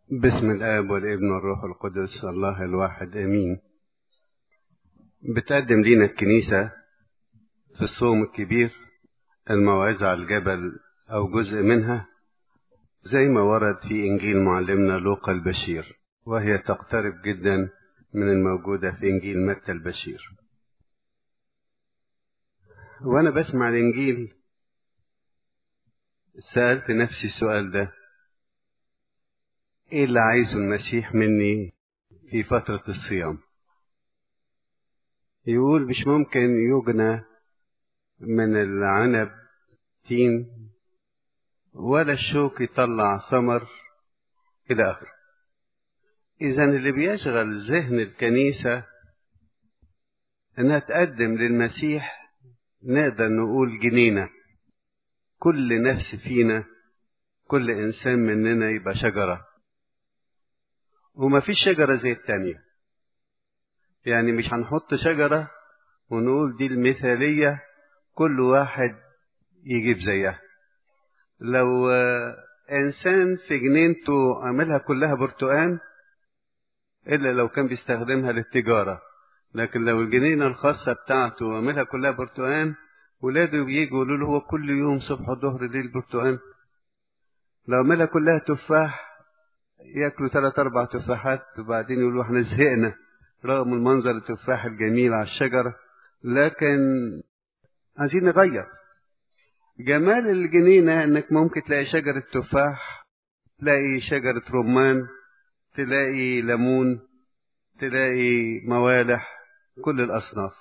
بسم الآب والابن والروح القدس الله الواحد آمين بتقدم لينا الكنيسة في الصوم الكبير الموعظة على الجبل أو جزء منها زي ما ورد في إنجيل معلمنا لوقا البشير وهي تقترب جدا من الموجودة في إنجيل متى البشير وأنا بسمع الإنجيل سألت نفسي السؤال ده ايه اللي عايزه المسيح مني في فترة الصيام يقول مش ممكن يجنى من العنب تين ولا الشوك يطلع ثمر إلى آخره إذا اللي بيشغل ذهن الكنيسة إنها تقدم للمسيح نقدر نقول جنينة كل نفس فينا كل إنسان مننا يبقى شجرة وما فيش شجرة زي التانية يعني مش هنحط شجرة ونقول دي المثالية كل واحد يجيب زيها لو إنسان في جنينته عملها كلها برتقان إلا لو كان بيستخدمها للتجارة لكن لو الجنينة الخاصة بتاعته عملها كلها برتقان ولاده يجوا يقولوا له هو كل يوم صبح وظهر ليل برتقان لو عملها كلها تفاح ياكلوا ثلاث اربع تفاحات وبعدين يقولوا احنا زهقنا رغم المنظر التفاح الجميل على الشجرة لكن عايزين نغير جمال الجنينة انك ممكن تلاقي شجرة تفاح تلاقي شجرة رمان تلاقي ليمون تلاقي موالح كل الأصناف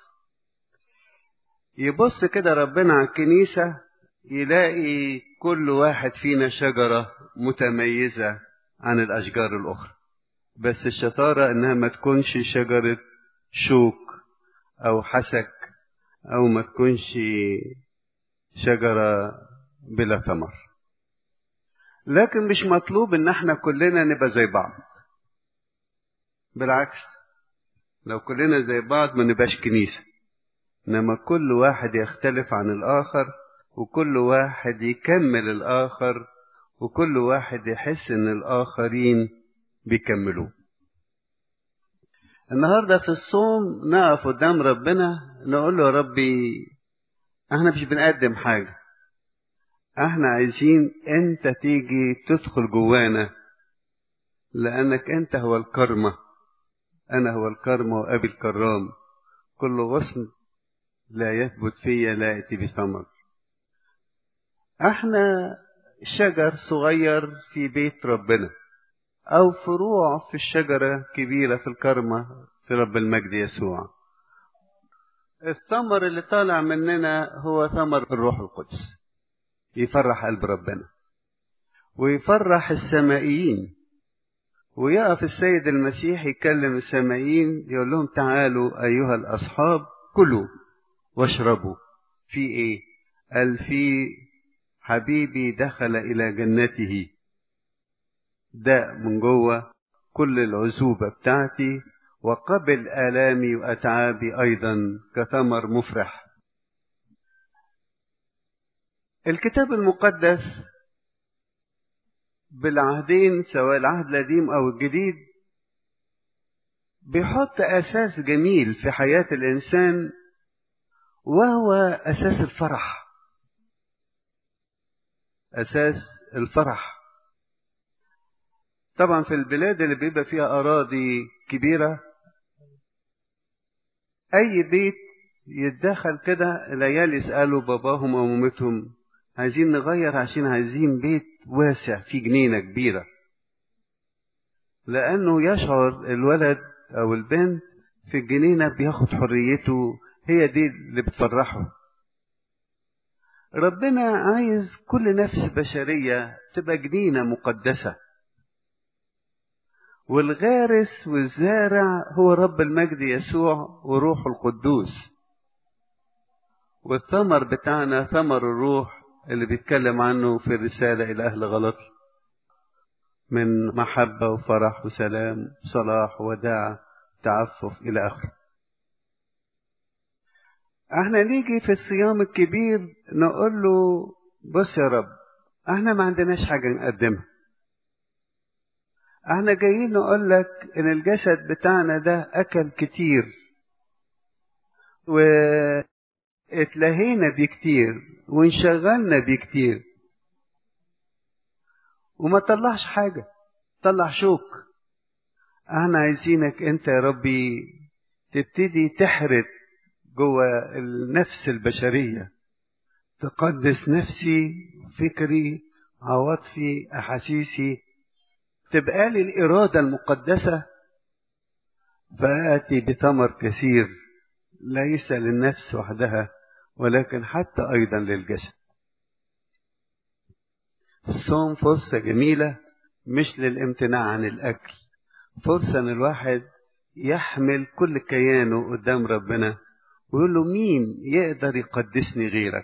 يبص كده ربنا على الكنيسة يلاقي كل واحد فينا شجرة متميزة عن الأشجار الأخرى بس الشطارة إنها ما تكونش شجرة شوك أو حسك أو ما تكونش شجرة بلا ثمر لكن مش مطلوب إن احنا كلنا نبقى زي بعض بالعكس لو كلنا زي بعض ما نبقاش كنيسة إنما كل واحد يختلف عن الآخر وكل واحد يكمل الآخر وكل واحد يحس ان الاخرين بيكملوه النهارده في الصوم نقف قدام ربنا نقول له يا ربي احنا مش بنقدم حاجه احنا عايزين انت تيجي تدخل جوانا لانك انت هو الكرمة انا هو الكرمة وابي الكرام كل غصن لا يثبت فيا لا ياتي بثمر احنا شجر صغير في بيت ربنا أو فروع في الشجرة كبيرة في الكرمة في رب المجد يسوع الثمر اللي طالع مننا هو ثمر الروح القدس يفرح قلب ربنا ويفرح السمائيين ويقف السيد المسيح يكلم السمائيين يقول لهم تعالوا أيها الأصحاب كلوا واشربوا في إيه؟ قال في حبيبي دخل إلى جنته داء من جوه كل العزوبة بتاعتي وقبل آلامي وأتعابي أيضا كثمر مفرح الكتاب المقدس بالعهدين سواء العهد القديم أو الجديد بيحط أساس جميل في حياة الإنسان وهو أساس الفرح أساس الفرح طبعا في البلاد اللي بيبقى فيها أراضي كبيرة أي بيت يتدخل كده العيال يسألوا باباهم أو مامتهم عايزين نغير عشان عايزين بيت واسع فيه جنينة كبيرة لأنه يشعر الولد أو البنت في الجنينة بياخد حريته هي دي اللي بتفرحه ربنا عايز كل نفس بشرية تبقى جنينة مقدسة والغارس والزارع هو رب المجد يسوع وروح القدوس والثمر بتاعنا ثمر الروح اللي بيتكلم عنه في الرسالة إلى أهل غلط من محبة وفرح وسلام صلاح وداع تعفف إلى آخره احنا نيجي في الصيام الكبير نقول له بص يا رب احنا ما عندناش حاجة نقدمها احنا جايين نقول لك ان الجسد بتاعنا ده اكل كتير واتلهينا بيه كتير وانشغلنا بيه كتير وما طلعش حاجة طلع شوك احنا عايزينك انت يا ربي تبتدي تحرد جوه النفس البشرية تقدس نفسي فكري عواطفي أحاسيسي تبقى لي الإرادة المقدسة فآتي بثمر كثير ليس للنفس وحدها ولكن حتى أيضا للجسد الصوم فرصة جميلة مش للامتناع عن الأكل فرصة أن الواحد يحمل كل كيانه قدام ربنا ويقول له مين يقدر يقدسني غيرك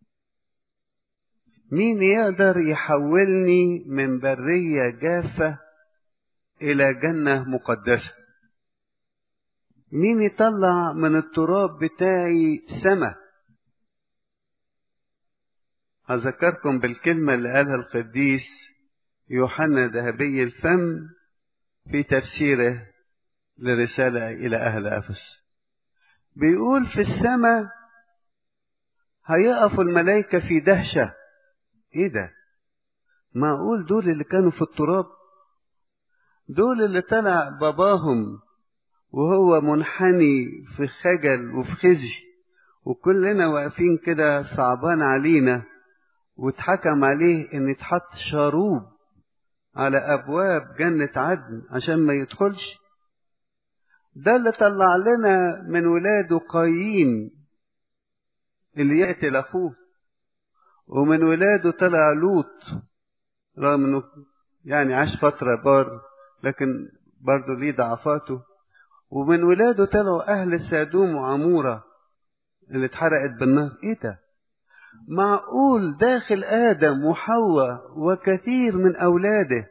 مين يقدر يحولني من برية جافة إلى جنة مقدسة مين يطلع من التراب بتاعي سما هذكركم بالكلمة اللي قالها القديس يوحنا ذهبي الفم في تفسيره لرسالة إلى أهل أفس بيقول في السماء هيقف الملائكة في دهشة إيه ده؟ معقول دول اللي كانوا في التراب؟ دول اللي طلع باباهم وهو منحني في خجل وفي خزي وكلنا واقفين كده صعبان علينا واتحكم عليه ان يتحط شاروب على ابواب جنة عدن عشان ما يدخلش ده اللي طلع لنا من ولاده قايين اللي يقتل اخوه ومن ولاده طلع لوط رغم انه يعني عاش فترة بار لكن برضه ليه ضعفاته ومن ولاده طلعوا أهل سادوم وعمورة اللي اتحرقت بالنار إيه ده؟ معقول داخل آدم وحواء وكثير من أولاده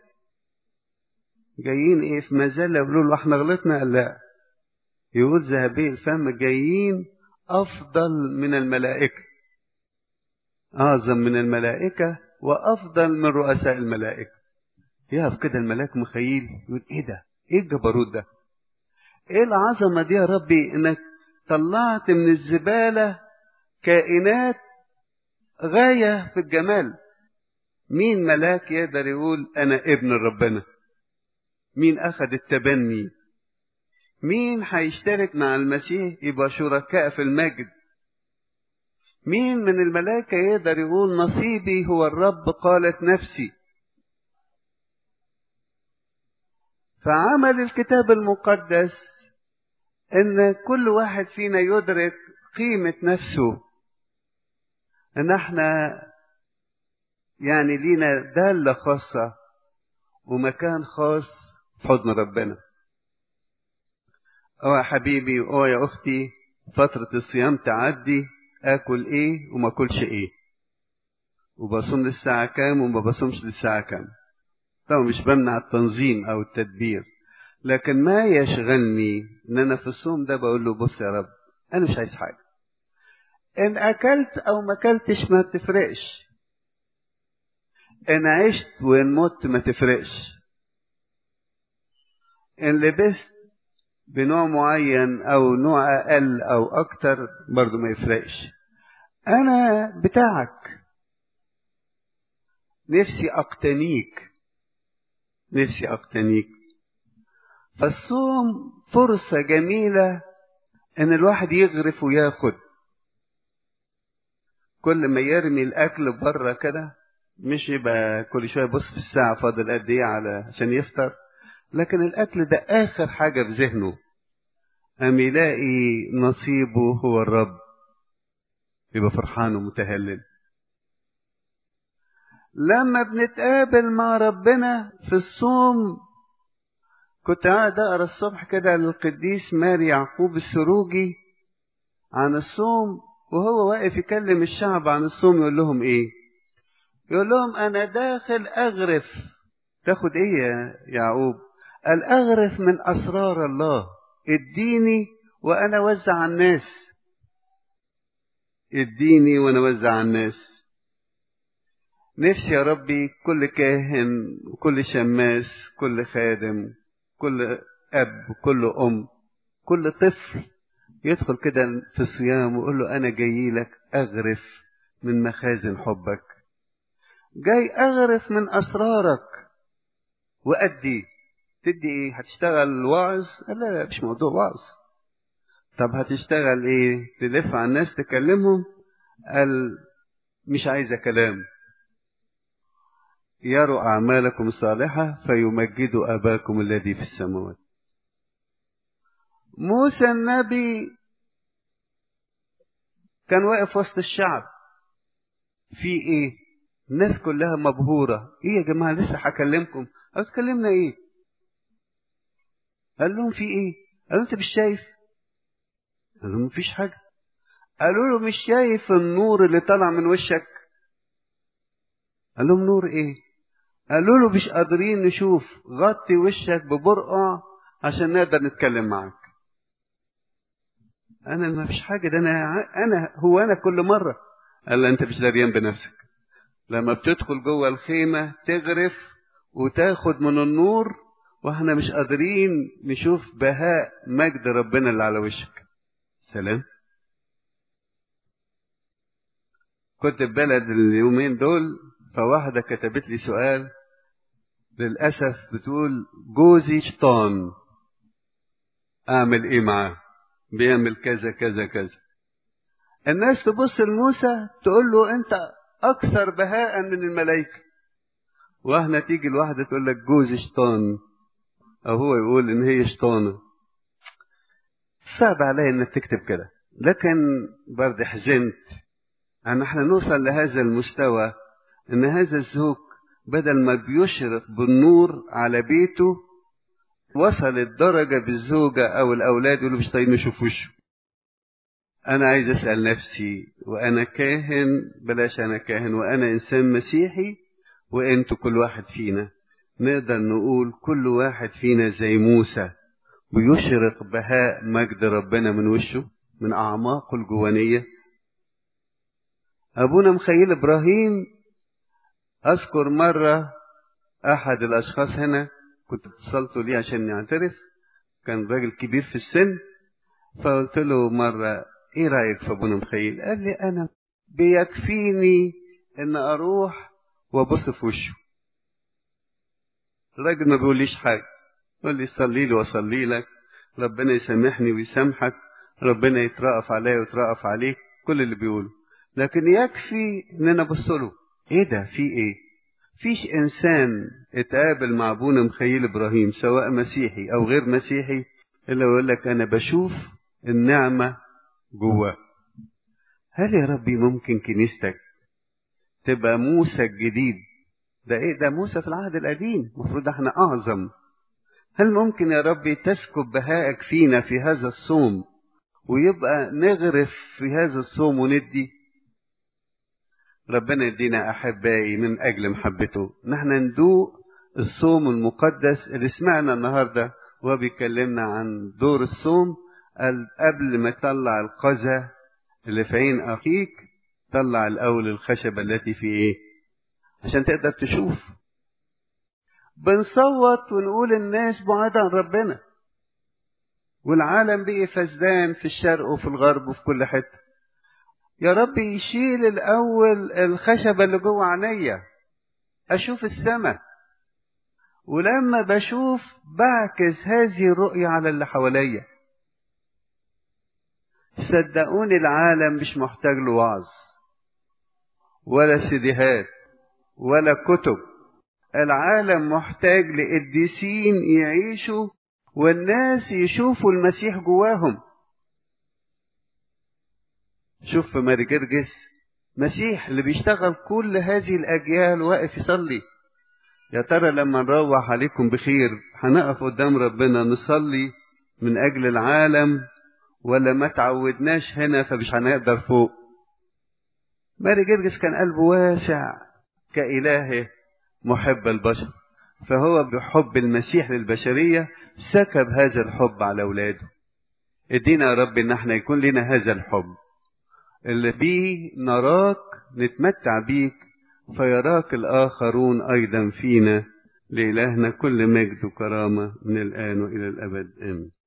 جايين إيه في مزلة يقولوا له إحنا غلطنا لا يقول ذهبي الفم جايين أفضل من الملائكة أعظم من الملائكة وأفضل من رؤساء الملائكة يقف كده الملاك مخيل يقول إيه ده؟ إيه الجبروت ده؟ ايه العظمة دي يا ربي انك طلعت من الزبالة كائنات غاية في الجمال مين ملاك يقدر يقول انا ابن ربنا مين اخذ التبني مين هيشترك مع المسيح يبقى شركاء في المجد مين من الملائكة يقدر يقول نصيبي هو الرب قالت نفسي فعمل الكتاب المقدس ان كل واحد فينا يدرك قيمة نفسه ان احنا يعني لينا دالة خاصة ومكان خاص في حضن ربنا اه يا حبيبي اه يا اختي فترة الصيام تعدي اكل ايه وما اكلش ايه وبصوم للساعة كام وما بصومش للساعة كام طبعا مش بمنع التنظيم او التدبير لكن ما يشغلني ان انا في الصوم ده بقول له بص يا رب انا مش عايز حاجه ان اكلت او ما اكلتش ما تفرقش ان عشت وان مت ما تفرقش ان لبست بنوع معين او نوع اقل او اكتر برضو ما يفرقش انا بتاعك نفسي اقتنيك نفسي اقتنيك فالصوم فرصة جميلة ان الواحد يغرف وياخد كل ما يرمي الاكل بره كده مش يبقى كل شويه يبص في الساعه فاضل قد ايه على عشان يفطر لكن الاكل ده اخر حاجه في ذهنه ام يلاقي نصيبه هو الرب يبقى فرحان ومتهلل لما بنتقابل مع ربنا في الصوم كنت قاعد اقرا الصبح كده للقديس ماري يعقوب السروجي عن الصوم وهو واقف يكلم الشعب عن الصوم يقول لهم ايه يقول لهم انا داخل اغرف تاخد ايه يا يعقوب قال اغرف من اسرار الله اديني وانا اوزع على الناس اديني وانا اوزع على الناس نفسي يا ربي كل كاهن وكل شماس كل خادم كل أب كل أم كل طفل يدخل كده في الصيام ويقول له أنا جاي لك أغرف من مخازن حبك جاي أغرف من أسرارك وأدي تدي إيه هتشتغل وعظ لا لا مش موضوع وعظ طب هتشتغل إيه تلف على الناس تكلمهم قال مش عايزة كلام يروا أعمالكم الصالحة فيمجدوا أباكم الذي في السماوات موسى النبي كان واقف وسط الشعب في ايه الناس كلها مبهورة ايه يا جماعة لسه هكلمكم هتكلمنا ايه قال لهم في ايه قالوا انت مش شايف قال لهم مفيش حاجة قالوا له مش شايف النور اللي طالع من وشك قال لهم نور ايه قالوا له مش قادرين نشوف غطي وشك ببرقع عشان نقدر نتكلم معاك انا ما فيش حاجه ده انا انا هو انا كل مره قال له انت مش دريان بنفسك لما بتدخل جوه الخيمه تغرف وتاخد من النور واحنا مش قادرين نشوف بهاء مجد ربنا اللي على وشك سلام كنت في بلد اليومين دول فواحدة كتبت لي سؤال للأسف بتقول جوزي شيطان أعمل إيه معاه بيعمل كذا كذا كذا الناس تبص لموسى تقول له أنت أكثر بهاء من الملائكة واحنا تيجي الواحدة تقول لك جوزي شيطان أو هو يقول إن هي شيطانة صعب عليا إنك تكتب كده لكن برضه حزنت أن احنا نوصل لهذا المستوى ان هذا الزوج بدل ما بيشرق بالنور على بيته وصل الدرجة بالزوجة او الاولاد يقولوا مش طايقين نشوف وشه انا عايز اسأل نفسي وانا كاهن بلاش انا كاهن وانا انسان مسيحي وانتوا كل واحد فينا نقدر نقول كل واحد فينا زي موسى بيشرق بهاء مجد ربنا من وشه من اعماقه الجوانيه ابونا مخيل ابراهيم أذكر مرة أحد الأشخاص هنا كنت اتصلت ليه عشان يعترف كان راجل كبير في السن فقلت له مرة إيه رأيك في أبونا مخيل؟ قال لي أنا بيكفيني إن أروح وأبص في وشه. الراجل ما بيقوليش حاجة يقول لي صلي لي وأصلي لك ربنا يسامحني ويسامحك ربنا يترأف عليا ويترأف عليك كل اللي بيقوله لكن يكفي إن أنا أبص له ايه ده في ايه فيش انسان اتقابل مع ابونا مخيل ابراهيم سواء مسيحي او غير مسيحي الا يقول لك انا بشوف النعمه جواه هل يا ربي ممكن كنيستك تبقى موسى الجديد ده ايه ده موسى في العهد القديم المفروض احنا اعظم هل ممكن يا ربي تسكب بهائك فينا في هذا الصوم ويبقى نغرف في هذا الصوم وندي ربنا يدينا أحبائي من أجل محبته نحن ندوق الصوم المقدس اللي سمعنا النهاردة وهو بيكلمنا عن دور الصوم قال قبل ما تطلع القذى اللي في عين أخيك طلع الأول الخشبة التي في إيه عشان تقدر تشوف بنصوت ونقول الناس بعاد عن ربنا والعالم بقي فسدان في الشرق وفي الغرب وفي كل حته يا رب يشيل الأول الخشبة اللي جوه عينيا أشوف السماء ولما بشوف بعكس هذه الرؤية على اللي حواليا صدقوني العالم مش محتاج له وعظ ولا سيديهات ولا كتب العالم محتاج لقديسين يعيشوا والناس يشوفوا المسيح جواهم شوف في ماري جرجس مسيح اللي بيشتغل كل هذه الأجيال واقف يصلي يا ترى لما نروح عليكم بخير هنقف قدام ربنا نصلي من أجل العالم ولا ما تعودناش هنا فمش هنقدر فوق ماري جرجس كان قلبه واسع كإلهه محب البشر فهو بحب المسيح للبشرية سكب هذا الحب على أولاده ادينا يا رب ان احنا يكون لنا هذا الحب اللي بيه نراك نتمتع بيك فيراك الآخرون أيضا فينا لإلهنا كل مجد وكرامة من الآن وإلى الأبد آمين